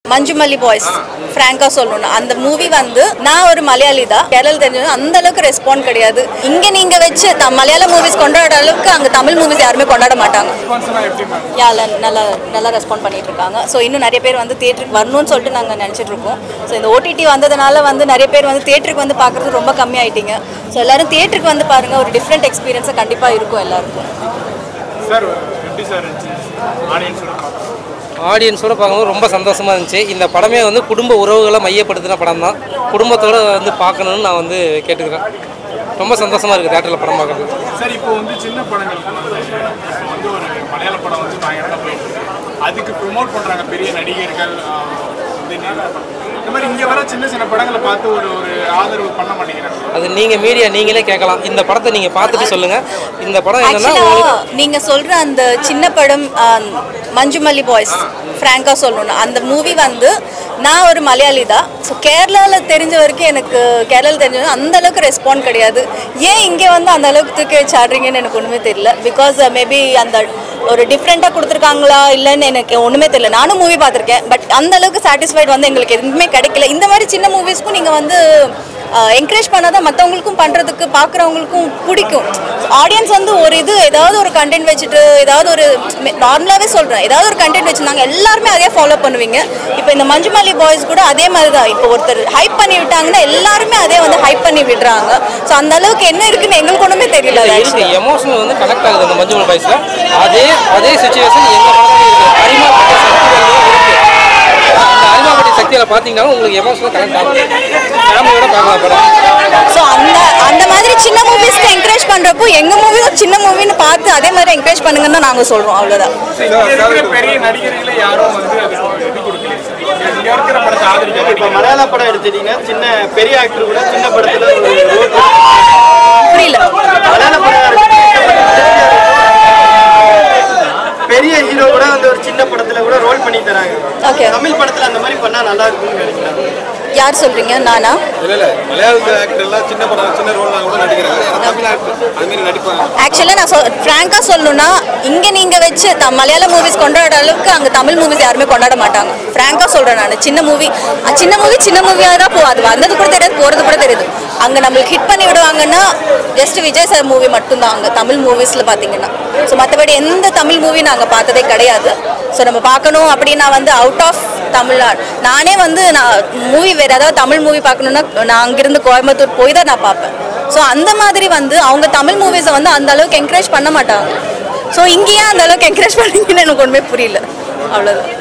மஞ்சுமல்லி boys ஃப்ராங்கா சொல்லணும் அந்த movie வந்து நான் ஒரு மலையாளி தான் கேரள தெரிஞ்சது அந்த அளவுக்கு ரெஸ்பாண்ட் கிடையாது இங்க நீங்க வச்சு த- மலையாள மூவிஸ் கொண்டாடுற அளவுக்கு அங்க தமிழ் மூவிஸ் யாருமே கொண்டாட மாட்டாங்க யால நல்லா நல்லா ரெஸ்பாண்ட் பண்ணிட்டு இருக்காங்க ஸோ இன்னும் நிறைய பேர் வந்து தியேட்டருக்கு வரணும்னு சொல்லிட்டு நாங்கள் நினச்சிட்டு இருக்கோம் ஸோ இந்த ஓடிடி வந்ததுனால வந்து நிறைய பேர் வந்து தியேட்டருக்கு வந்து பார்க்குறது ரொம்ப கம்மியாயிட்டீங்க ஸோ எல்லாரும் தியேட்டருக்கு வந்து பாருங்க ஒரு டிஃப்ரெண்ட் எக்ஸ்பீரியன்ஸை கண்டிப்பாக இருக்கும் எல்லாருக்கும் சார் எப்படி சார் இருந்துச்சு ஆடியன்ஸோட பார்க்க ஆடியன்ஸோட பார்க்கும்போது ரொம்ப சந்தோஷமாக இருந்துச்சு இந்த படமே வந்து குடும்ப உறவுகளை மையப்படுத்தின படம் தான் குடும்பத்தோட வந்து பார்க்கணுன்னு நான் வந்து கேட்டுக்கிறேன் ரொம்ப சந்தோஷமாக இருக்குது தேட்டரில் படம் பார்க்குறது சார் இப்போ வந்து சின்ன படங்களுக்கு வந்து இப்போ வந்து ஒரு மலையாள படம் வந்து பயங்கரமாக போயிட்டு இருக்கு. அதுக்கு ப்ரொமோட் பண்ணுறாங்க பெரிய நடிகர்கள் ஆஹ், வந்து நிறைய- இந்த மாதிரி இங்கே வர சின்ன சின்ன படங்களை பார்த்து ஒரு ஒரு ஆதரவு பண்ண மாட்டேங்கிறாங்க அது நீங்கள் மீடியா நீங்களே கேட்கலாம் இந்த படத்தை நீங்கள் பார்த்துட்டு சொல்லுங்கள் இந்த படம் என்னன்னா ஆக்சுவலா உங்களுக்கு நீங்க சொல்ற அந்த சின்ன படம் ஆ, மஞ்சுமல்லி பாய்ஸ் ஃப்ராங்கா சொல்லணும் அந்த மூவி வந்து நான் ஒரு மலையாளி தான் ஸோ கேரளாவில் தெரிஞ்ச வரைக்கும் எனக்கு கேரளாவில் தெரிஞ்ச வரைக்கும் அந்த அளவுக்கு ரெஸ்பாண்ட் கிடையாது ஏன் இங்கே வந்து அந்த அளவுக்கு தூக்கி வச்சு ஆடுறீங்கன்னு எனக்கு ஒன்றுமே தெரியல பிகாஸ் மேபி அந்த ஒரு டிஃப்ரெண்ட்டாக கொடுத்துருக்காங்களா இல்லைன்னு எனக்கு ஒன்றுமே தெரியல நானும் மூவி பார்த்துருக்கேன் பட் அந்த அளவுக்கு சாட்டிஸ்ஃபைட் வந்து எங்களுக்கு எதுவுமே கிடைக்கல இந்த மாதிரி சின்ன மூவிஸ்க்கும் நீங்கள் வந்து என்கரேஜ் பண்ணாதான் மற்றவங்களுக்கும் பண்ணுறதுக்கு பார்க்குறவங்களுக்கும் பிடிக்கும் ஆடியன்ஸ் வந்து ஒரு இது ஏதாவது ஒரு கண்டென்ட் வச்சுட்டு ஏதாவது ஒரு நார்மலாகவே சொல்கிறேன் ஏதாவது ஒரு கண்டென்ட் வச்சுருந்தாங்க எல்லாருமே அதே ஃபாலோ பண்ணுவீங்க இப்போ இந்த மஞ்சுமல்லி பாய்ஸ் கூட அதே மாதிரி தான் இப்போ ஒருத்தர் ஹைப் பண்ணி விட்டாங்கன்னா எல்லாருமே அதே வந்து ஹைப் பண்ணி விடுறாங்க ஸோ அந்த அளவுக்கு என்ன இருக்குன்னு எங்களுக்கு ஒன்றுமே தெரியல அது இருக்கு actually. எமோஷனல் வந்து கனெக்ட் ஆகுது அந்த மஞ்சுமல் பாய்ஸில் அதே அதே சுச்சுவேஷன் எங்கள் படத்துலையும் இருக்குது அரிமாப்பட்ட சக்திகள் இருக்குது அந்த அரிமாப்பட்ட சக்தியில் பார்த்தீங்கன்னா உங்களுக்கு எமோஷனல் கனெக்ட் ஆகும் ஃபேமிலியோட பார்க்கலாம் படம் ஸோ அந்த அந்த மாதிரி சின்ன மூவிஸ்க்கு என்கரேஜ் பண்ணுறப்போ எங்கள் மூவியும் சின்ன மூவின்னு பார்த்து அதே மாதிரி என்கரேஜ் பண்ணுங்கன்னு தான் நாங்கள் சொல்கிறோம் அவ்வளோதான் இங்க இருக்கிற பெரிய நடிகர்களே யாரும் வந்து அதுக்கு இது கொடுக்கல சார் இங்க இருக்கிற படத்தை ஆதரிக்க இப்போ மலையாள படம் எடுத்துட்டீங்க சின்ன பெரிய ஆக்டர் கூட சின்ன படத்துல ஒரு ரோல் புரியல மலையாள படம் எடுத்துட்டீங்க, பெரிய ஹீரோ கூட வந்து ஒரு சின்ன படத்துல கூட ரோல் பண்ணி தராங்க ஓகே தமிழ் படத்துல அந்த மாதிரி பண்ணா நல்லா இருக்கும்னு நினைக்கிறேன் யார் சொல்கிறீங்க நானா இல்ல இல்ல மலையாள ஆக்டர் எல்லாம் சின்ன படம் சின்ன ரோல் கூட நடிக்கிறாங்க ஆனா தமிழ் ஆக்டர் அது மாதிரி நடிப்பாங்க ஆக்சுவலாக நான் சொல் ஃப்ராங்காக சொல்லணும்னா இங்கே நீங்கள் வச்சு த மலையாள மூவிஸ் கொண்டாடுற அளவுக்கு அங்கே தமிழ் மூவிஸ் யாருமே கொண்டாட மாட்டாங்க ஃப்ராங்காக சொல்கிறேன் நான் சின்ன மூவி சின்ன மூவி சின்ன மூவியாக தான் போகும் அது வந்தது கூட தெரியாது போகிறது கூட தெரியுது அங்கே நம்மளுக்கு ஹிட் பண்ணி விடுவாங்கன்னா ஜஸ்ட் விஜய் சார் மூவி மட்டும்தான் அங்கே தமிழ் மூவிஸில் பார்த்தீங்கன்னா ஸோ மற்றபடி எந்த தமிழ் மூவி நாங்கள் பார்த்ததே கிடையாது ஸோ நம்ம பார்க்கணும் அப்படின்னா வந்து அவுட் ஆஃப் தமிழ்நாடு நானே வந்து நான் மூவி வேறு ஏதாவது தமிழ் மூவி பார்க்கணுன்னா நான் அங்கிருந்து கோயம்புத்தூர் போய் தான் நான் பார்ப்பேன் ஸோ அந்த மாதிரி வந்து அவங்க தமிழ் மூவிஸை வந்து அந்த அளவுக்கு என்கரேஜ் பண்ண மாட்டாங்க ஸோ இங்கேயே அந்த அளவுக்கு என்கரேஜ் பண்ணீங்கன்னு எனக்கு ஒன்றுமே புரியல அவ்வளோதான்